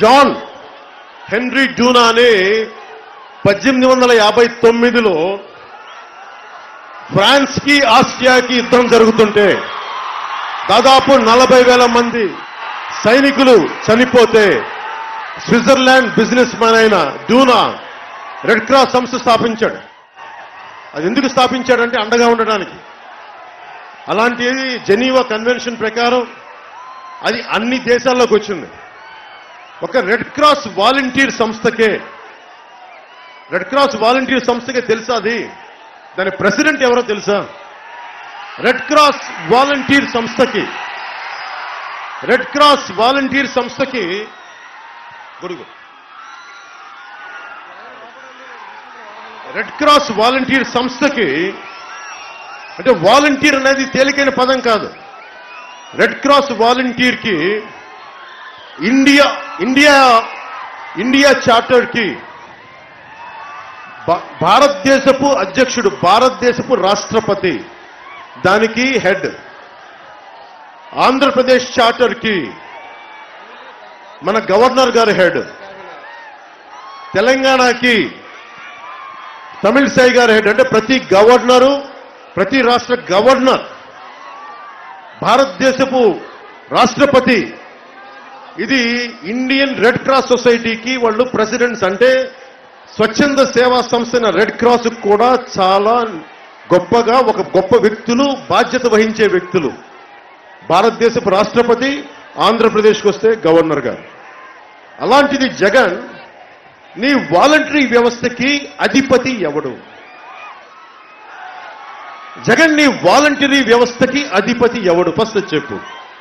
John henry డూనా అని పద్దెనిమిది వందల యాభై తొమ్మిదిలో ఫ్రాన్స్ కి ఆస్ట్రియాకి యుద్ధం జరుగుతుంటే దాదాపు నలభై వేల మంది సైనికులు చనిపోతే స్విట్జర్లాండ్ బిజినెస్ మ్యాన్ అయిన డూనా రెడ్ క్రాస్ సంస్థ స్థాపించాడు అది ఎందుకు స్థాపించాడంటే అండగా ఉండడానికి అలాంటిది జెనీవా కన్వెన్షన్ ప్రకారం అది అన్ని దేశాల్లోకి వచ్చింది ఒక రెడ్ క్రాస్ వాలంటీర్ సంస్థకే రెడ్ క్రాస్ వాలంటీర్ సంస్థకే తెలుసా అది దాని ప్రెసిడెంట్ ఎవరో తెలుసా రెడ్ క్రాస్ వాలంటీర్ సంస్థకి రెడ్ క్రాస్ వాలంటీర్ సంస్థకి గొడుగు రెడ్ క్రాస్ వాలంటీర్ సంస్థకి అంటే వాలంటీర్ అనేది తేలికైన పదం కాదు రెడ్ క్రాస్ వాలంటీర్ కి ఇండియా ఇండియా ఇండియా చార్టర్ కి భా- భారతదేశపు అధ్యక్షుడు భారతదేశపు రాష్ట్రపతి దానికి హెడ్ ఆంధ్రప్రదేశ్ చార్టర్ కి మన గవర్నర్ గారి హెడ్ తెలంగాణకి తమిళ గారి హెడ్ అంటే ప్రతి గవర్నరు ప్రతి రాష్ట్ర గవర్నర్ భారతదేశపు రాష్ట్రపతి ఇది ఇండియన్ రెడ్ క్రాస్ సొసైటీకి వాళ్ళు ప్రెసిడెంట్స్ అంటే స్వచ్ఛంద సేవా సంస్థ అయిన రెడ్ క్రాస్ కూడా చాలా గొప్పగా ఒక గొప్ప వ్యక్తులు బాధ్యత వహించే వ్యక్తులు భారతదేశపు రాష్ట్రపతి ఆంధ్రప్రదేశ్కి వస్తే గవర్నర్ గారు అలాంటిది జగన్ నీ వాలంటరీ వ్యవస్థకి అధిపతి ఎవడు జగన్ నీ వాలంటరీ వ్యవస్థకి అధిపతి ఎవడు ఫస్ట్ అది చెప్పు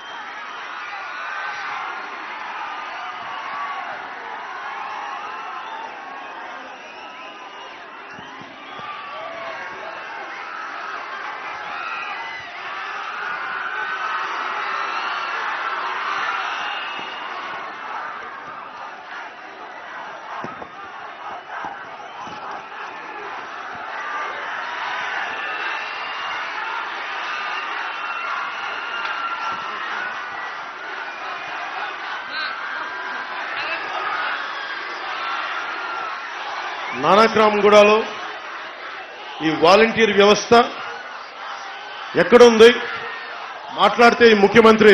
నానాక్రామ్గూడలో ఈ వాలంటీర్ వ్యవస్థ ఎక్కడుంది మాట్లాడితే ఈ ముఖ్యమంత్రి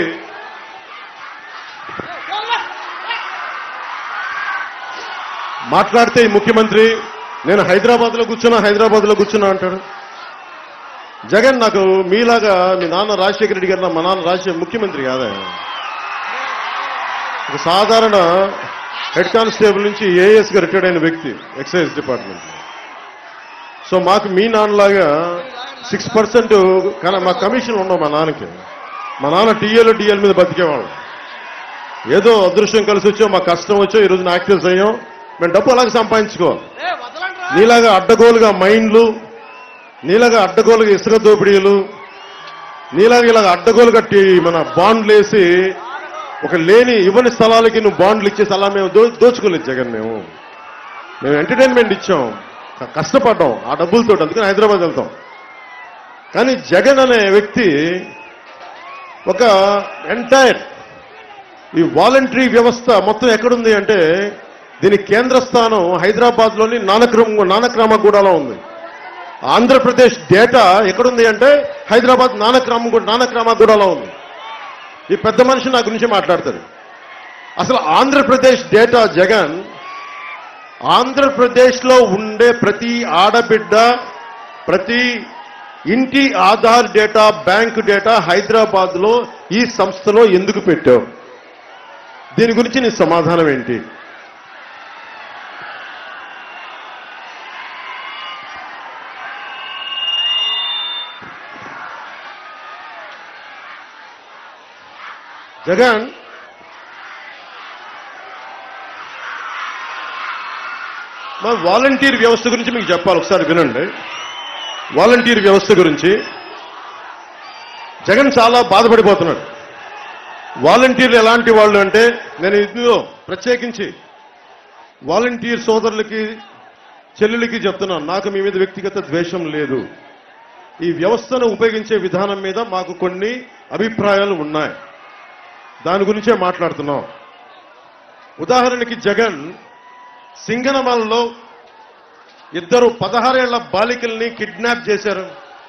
మాట్లాడితే ఈ ముఖ్యమంత్రి నేను హైదరాబాద్ లో కూర్చున్నా హైదరాబాద్ లో కూర్చున్నా అంటాడు జగన్ నాకు మీలాగా మీ నాన్న రాజశేఖర రెడ్డి గారు మా నాన్న రాజశేఖర ముఖ్యమంత్రి కాదా ఒక సాధారణ హెడ్ కానిస్టేబుల్ నుంచి ఏఎస్ గా రిటైర్డ్ అయిన వ్యక్తి ఎక్సైజ్ డిపార్ట్మెంట్ సో మాకు మీ నాన్నలాగా సిక్స్ పర్సెంట్ మా కమిషన్ ఉండవు మా నాన్నకి మా నాన్న టీఏలో డిఎల్ మీద బతికేవాళ్ళం ఏదో అదృష్టం కలిసి వచ్చో మా కష్టం వచ్చో ఈ రోజున యాక్టివ్స్ అయ్యాం మేము డబ్బు అలాగే సంపాదించుకోవాలి నీలాగా అడ్డగోలుగా మైండ్లు నీలాగా అడ్డగోలుగా ఇసుక దోపిడీలు నీలాగా ఇలాగ అడ్డగోలుగా టీ- మన బాండ్లు వేసి ఒక లేని ఇవ్వని స్థలాలకి నువ్వు బాండ్లు ఇచ్చేసి అలా మేము దో- దోచుకోలేదు జగన్ మేము మేము ఎంటర్టైన్మెంట్ ఇచ్చాం క- కష్టపడ్డాం ఆ డబ్బులతో అందుకని హైదరాబాద్ వెళ్తాం కానీ జగన్ అనే వ్యక్తి ఒక ఎంటైర్ ఈ వాలంటరీ వ్యవస్థ మొత్తం ఎక్కడుంది అంటే దీని కేంద్ర స్థానం హైదరాబాద్ లోని నానక్రమ నానక్రామగూడలో ఉంది ఆంధ్రప్రదేశ్ డేటా ఎక్కడుంది అంటే హైదరాబాద్ నానక్రామ నానక్రామగూడలో ఉంది ఈ పెద్ద మనిషి నా గురించి మాట్లాడతాడు అసలు ఆంధ్రప్రదేశ్ డేటా జగన్ ఆంధ్రప్రదేశ్ లో ఉండే ప్రతి ఆడబిడ్డ ప్రతి ఇంటి Aadhaar data bank data Hyderabad లో ఈ సంస్థలో ఎందుకు పెట్టావు దీని గురించి నీ సమాధానం ఏంటి జగన్ మా వాలంటీర్ వ్యవస్థ గురించి మీకు చెప్పాలి ఒకసారి వినండి వాలంటీర్ వ్యవస్థ గురించి జగన్ చాలా బాధపడిపోతున్నాడు వాలంటీర్లు ఎలాంటి వాళ్ళు అంటే నేను ఇదిగో ప్రత్యేకించి వాలంటీర్ సోదరులకి చెల్లెలకి చెప్తున్నాను నాకు మీ మీద వ్యక్తిగత ద్వేషం లేదు ఈ వ్యవస్థను ఉపయోగించే విధానం మీద మాకు కొన్ని అభిప్రాయాలు ఉన్నాయి దాని గురించే మాట్లాడుతున్నాం ఉదాహరణకి జగన్ సింగనమలలో ఇద్దరు పదహారేళ్ల బాలికల్ని కిడ్నాప్ చేశారు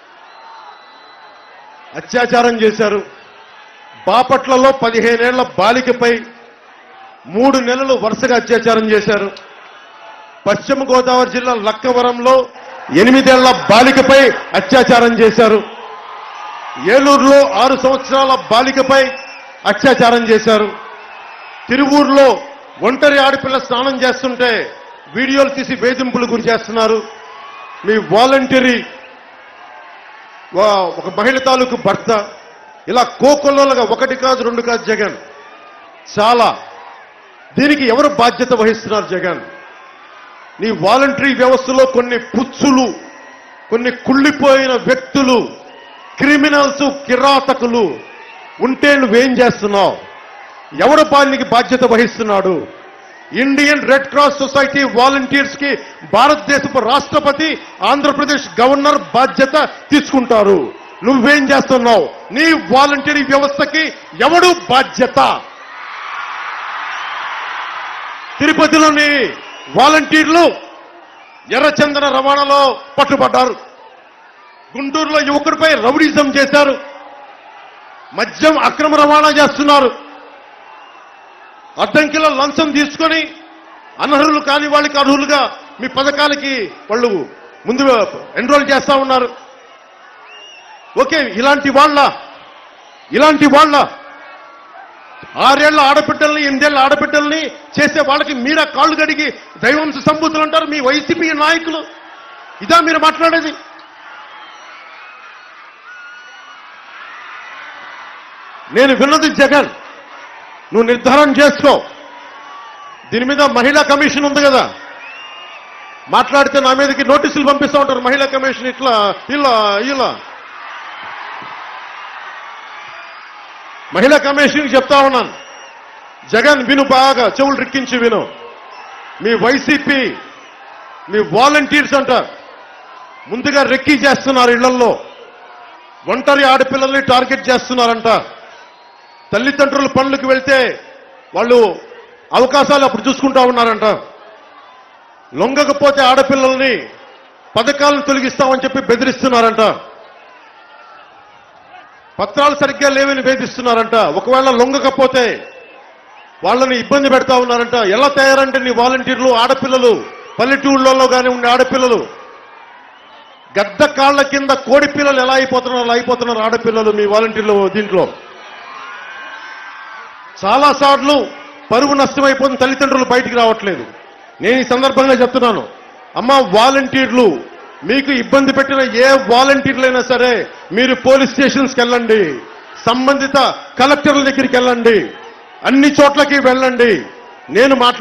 అత్యాచారం చేశారు బాపట్లలో పదిహేనేళ్ల బాలికపై మూడు నెలలు వరుసగా అత్యాచారం చేశారు పశ్చిమ గోదావరి జిల్లా లక్కవరంలో ఎనిమిదేళ్ల బాలికపై అత్యాచారం చేశారు ఏలూరులో ఆరు సంవత్సరాల బాలికపై అత్యాచారం చేశారు తిరువూరులో ఒంటరి ఆడపిల్ల స్నానం చేస్తుంటే వీడియోలు తీసి వేధింపులు గురి చేస్తున్నారు మీ వాలంటరీ వా- ఒక మహిళ తాలూకు భర్త ఇలా కోకొల్లలుగా ఒకటి కాదు రెండు కాదు జగన్ చాలా దీనికి ఎవరు బాధ్యత వహిస్తున్నారు జగన్ నీ వాలంటరీ వ్యవస్థలో కొన్ని పుచ్చులు కొన్ని కుళ్ళిపోయిన వ్యక్తులు క్రిమినల్స్ కిరాతకులు ఉంటే నువ్వేం చేస్తున్నావు ఎవరు దానికి బాధ్యత వహిస్తున్నాడు Indian red cross society volunteers కి భారతదేశపు రాష్ట్రపతి ఆంధ్రప్రదేశ్ గవర్నర్ బాధ్యత తీసుకుంటారు నువ్వేం చేస్తున్నావు నీ వాలంటీరీ వ్యవస్థకి ఎవడు బాధ్యత తిరుపతిలోని వాలంటీర్లు ఎర్రచందన రవాణాలో పట్టుబడ్డారు గుంటూరులో యువకుడిపై రౌడీజం చేశారు మద్యం అక్రమ రవాణా చేస్తున్నారు అడ్డంకిలో లంచం తీసుకొని అనర్హులు కాని వాళ్ళకి అర్హులుగా మీ పథకాలకి వాళ్ళు ముందు ఎన్రోల్ చేస్తా ఉన్నారు ఓకే ఇలాంటి వాళ్ళ ఇలాంటి వాళ్ళ ఆరేళ్ల ఆడబిడ్డల్ని ఎనిమిదేళ్ల ఆడబిడ్డల్ని చేసే వాళ్ళకి మీరా కాళ్ళు గడిగి దైవంశ సంబూతులు అంటారు మీ వైసీపీ నాయకులు ఇదా మీరు మాట్లాడేది నేను విన్నది జగన్ నువ్వు నిర్ధారణ చేసుకో దీని మీద మహిళా కమిషన్ ఉంది కదా మాట్లాడితే నా మీదకి నోటీసులు పంపిస్తూ ఉంటారు మహిళా కమిషన్ ఇట్లా ఇలా ఇలా మహిళా కమిషన్కి చెప్తా ఉన్నాను జగన్ విను బాగా చెవులు రిక్కించి విను మీ వైసీపీ మీ వాలంటీర్స్ అంటారు ముందుగా రెక్కీ చేస్తున్నారు ఇళ్లలో ఒంటరి ఆడపిల్లల్ని టార్గెట్ చేస్తున్నారంట తల్లిదండ్రులు పనులకు వెళ్తే వాళ్ళు అవకాశాలు అప్పుడు చూసుకుంటా ఉన్నారంట లొంగకపోతే ఆడపిల్లల్ని పథకాలను తొలగిస్తామని చెప్పి బెదిరిస్తున్నారంట పత్రాలు సరిగ్గా లేవని వేధిస్తున్నారంట ఒకవేళ లొంగకపోతే వాళ్ళని ఇబ్బంది పెడతా ఉన్నారంట ఎలా తయారంటే నీ వాలంటీర్లు ఆడపిల్లలు పల్లెటూళ్ళలో కానీ ఉండే ఆడపిల్లలు గద్ద కాళ్ళ కింద కోడి పిల్లలు ఎలా అయిపోతున్నారు అలా అయిపోతున్నారు ఆడపిల్లలు మీ వాలంటీర్లు దీంట్లో చాలా సార్లు పరువు నష్టమైపోతుంది తల్లిదండ్రులు బయటికి రావట్లేదు నేను ఈ సందర్భంగా చెప్తున్నాను అమ్మ వాలంటీర్లు మీకు ఇబ్బంది పెట్టిన ఏ వాలంటీర్లైనా సరే మీరు పోలీస్ స్టేషన్స్కి వెళ్ళండి సంబంధిత కలెక్టర్ల దగ్గరికి వెళ్ళండి అన్ని చోట్లకి వెళ్ళండి నేను మాట్లా